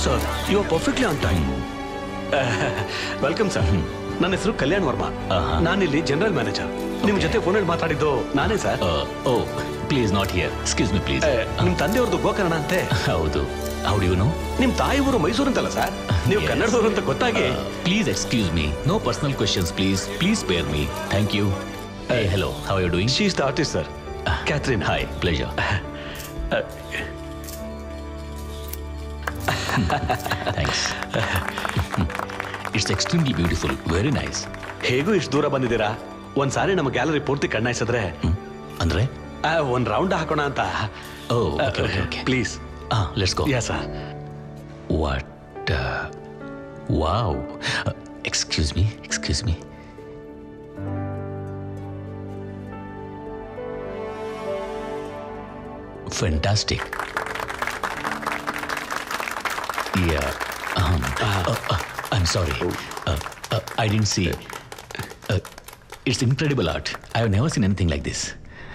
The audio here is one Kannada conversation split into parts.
Sir you are perfectly on time welcome sir ನನ್ನ ಹೆಸರು ಕಲ್ಯಾಣ್ ವರ್ಮಾ ಆಹಾ. ನಾನಿಲ್ಲಿ ಜನರಲ್ ಮ್ಯಾನೇಜರ್ ನಿಮ್ ಜೊತೆ ಫೋನಲ್ಲಿ ಮಾತಾಡಿದ್ದು ನಾನೇ sir oh please not here excuse me please ನಿಮ್ ತಂದೆಯವ್ರದ್ದು ಗೋಕರ್ಣ ಅಂತೆ ಹೌದು ಹೌ ಡು ಯು ನೋ ನಿಮ್ ತಾಯಿ ಊರು ಮೈಸೂರು ಅಂತಲ್ಲ ಸರ್ ನೀವು ಕನ್ನಡದವರು ಅಂತ ಗೊತ್ತಾಗಿ please excuse me no personal questions please please pair me thank you hey hello how you doing she's the artist sir Catherine hi pleasure thanks it's extremely beautiful very nice ಹೇಗೂ ಇಷ್ಟು ದೂರ ಬಂದಿದ್ದೀರಾ ಒಂದ್ ಸಾರಿ ನಮ್ಮ ಗ್ಯಾಲರಿ ಪೂರ್ತಿ ಕಣ್ಣಾಯಿಸಿದ್ರೆ ಅಂದ್ರೆ ಆ, ಒಂದ್ ರೌಂಡ್ ಹಾಕೋಣ ಅಂತ oh okay okay okay please ಹಾಂ let's go yeah sir what wow excuse me excuse me fantastic Yeah. Um, uh, uh, I'm sorry. Uh, uh, I didn't see. Uh, it's incredible art. I have never seen anything like this.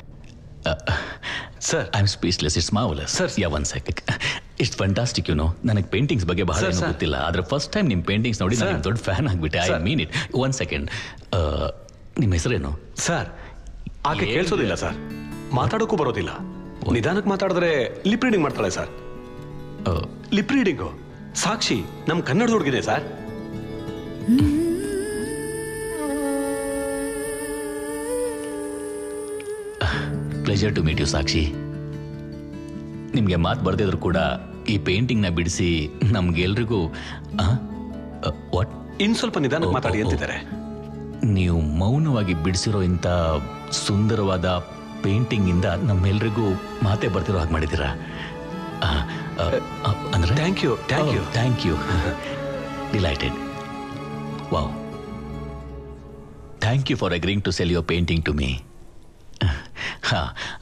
Sir I am speechless it's marvellous Sir. Yeah one second it's fantastic you know ನನಗೆ ಪೇಂಟಿಂಗ್ಸ್ ಬಗ್ಗೆ ಬಹಳ Sir, ಏನೂ sir. ಗೊತ್ತಿಲ್ಲ ಆದ್ರೆ ಫಸ್ಟ್ ಟೈಮ್ ನಿಮ್ಮ ಪೇಂಟಿಂಗ್ಸ್ ನೋಡಿ Sir. ನಾನು ದೊಡ್ಡ ಫ್ಯಾನ್ ಆಗ್ಬಿಟ್ಟೆ I Sir. Mean it one second ನಿಮ್ಮ ಹೆಸರೇನು ಸರ್ ಆಕೆ ಏನ್ ಕೇಳಿಸೋದಿಲ್ಲ ಸರ್ ಮಾತಾಡೋಕ್ಕೂ ಬರೋದಿಲ್ಲ ನಿಧಾನಕ್ಕೆ ಮಾತಾಡಿದ್ರೆ ಲಿಪ್ ರೀಡಿಂಗ್ ಮಾಡ್ತಾಳೆ ಸರ್ ಲಿಪ್ ರೀಡಿಂಗು ಸಾಕ್ಷಿ ನಮ್ ಕನ್ನಡದ ಹುಡುಗಿದೆ sir pleasure to meet you Sakshi ನಿಮಗೆ ಮಾತು ಬರ್ದಿದ್ರು ಕೂಡ ಈ ಪೇಂಟಿಂಗ್ನ ಬಿಡಿಸಿ ನಮ್ಗೆಲ್ರಿಗೂ ವಾಟ್ ಇನ್ ಸ್ವಲ್ಪ ನಿಧಾನಕ್ಕೆ ಓ, ಓ, ಮಾತಾಡಿ ಓ. ಅಂತಿದ್ದಾರೆ ನೀವು ಮೌನವಾಗಿ ಬಿಡಿಸಿರೋ ಇಂಥ ಸುಂದರವಾದ ಪೇಂಟಿಂಗ್ ಇಂದ ನಮ್ಮೆಲ್ರಿಗೂ ಮಾತೆ ಬರ್ತಿರೋ ಹಾಗೆ ಮಾಡಿದ್ದೀರಾ ಆ, ಆ, ಆ, ಅಂದ್ರೆ thank you thank you thank you delighted wow thank you for agreeing to sell your painting to me ಹಾ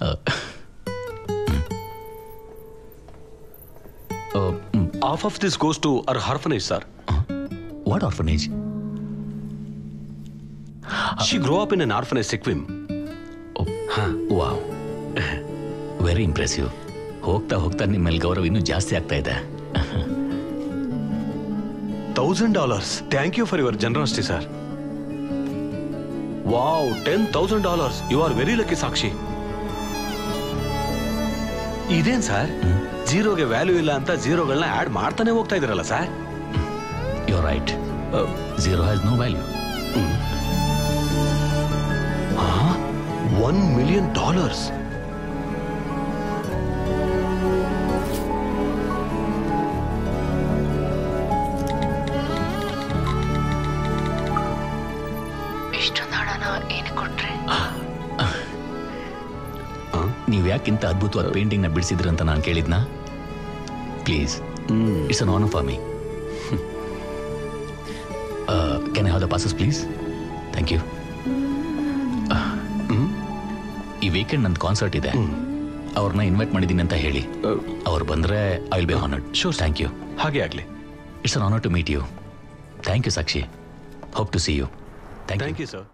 half of this goes to our orphanage sir what orphanage she grow up in an orphanage ಸಿಕ್ವಿಮ್ ವಾವ್ ವೆರಿ ಇಂಪ್ರೆಸಿವ್ ಹೋಗ್ತಾ ಹೋಗ್ತಾ ನಿಮ್ಮ ಮೇಲೆ ಗೌರವ ಇನ್ನೂ ಜಾಸ್ತಿ ಆಗ್ತಾ ಇದೆ thousand dollars thank you for your generosity sir wow ten thousand dollars you are very lucky Sakshi ಇದೇನ್ ಸರ್ ಜೀರೋಗೆ ವ್ಯಾಲ್ಯೂ ಇಲ್ಲ ಅಂತ ಜೀರೋಗಳನ್ನ ಆಡ್ ಮಾಡ್ತಾನೆ ಹೋಗ್ತಾ ಇದ್ದೀರಲ್ಲ sir you right zero has no value one million dollars ಇಷ್ಟೊಂದು ಹಣನ ಏನು ಕೊಟ್ರೆ ನೀವು ಯಾಕಿಂತ ಅದ್ಭುತವಾದ ಪೇಂಟಿಂಗ್ನ ಬಿಡಿಸಿದ್ರಿ ಅಂತ ನಾನು ಕೇಳಿದ್ನಾ please it's an honour for me can I have the passes please thank you ಈ ವೀಕೆಂಡ್ ನನ್ನ ಕಾನ್ಸರ್ಟ್ ಇದೆ ಅವ್ರನ್ನ ಇನ್ವೈಟ್ ಮಾಡಿದ್ದೀನಿ ಅಂತ ಹೇಳಿ ಅವ್ರು ಬಂದರೆ I will be honoured sure thank you ಹಾಗೆ ಆಗ್ಲಿ it's an honour to meet you thank you Sakshi hope to see you thank you thank you sir